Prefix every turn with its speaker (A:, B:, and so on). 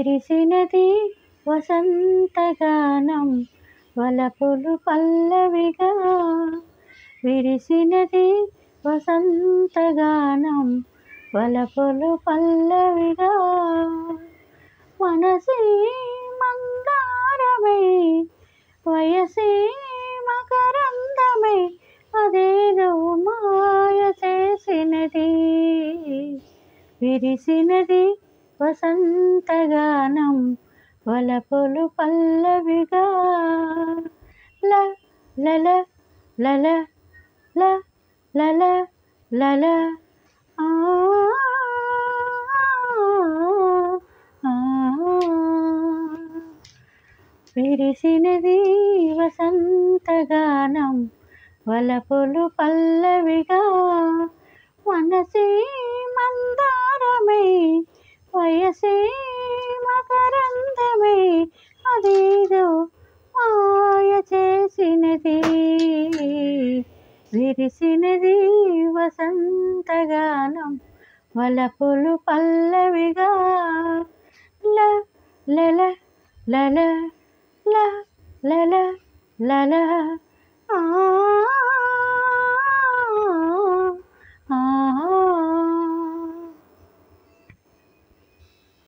A: విరిసినది వసంతగానం వలపులు పల్లవిగా విరిసినది వసంతగానం వలపులు పల్లవిగా మనసే మందారమై వయసే మకరందమై అదేదో మాయ చేసినది విరిసినది వసంతగానం వలపులు పల్లవిగా ల లల లల ల లల లల ఆ ఆ, విరిసినది వసంతగానం వలపులు పల్లవిగా మనసే మందారమై వయసే మకరందమై అదేదో మాయ చేసినది విరిసినది వసంతగానం వలపులు పల్లవిగా ల లల లల ల లల లల ఆ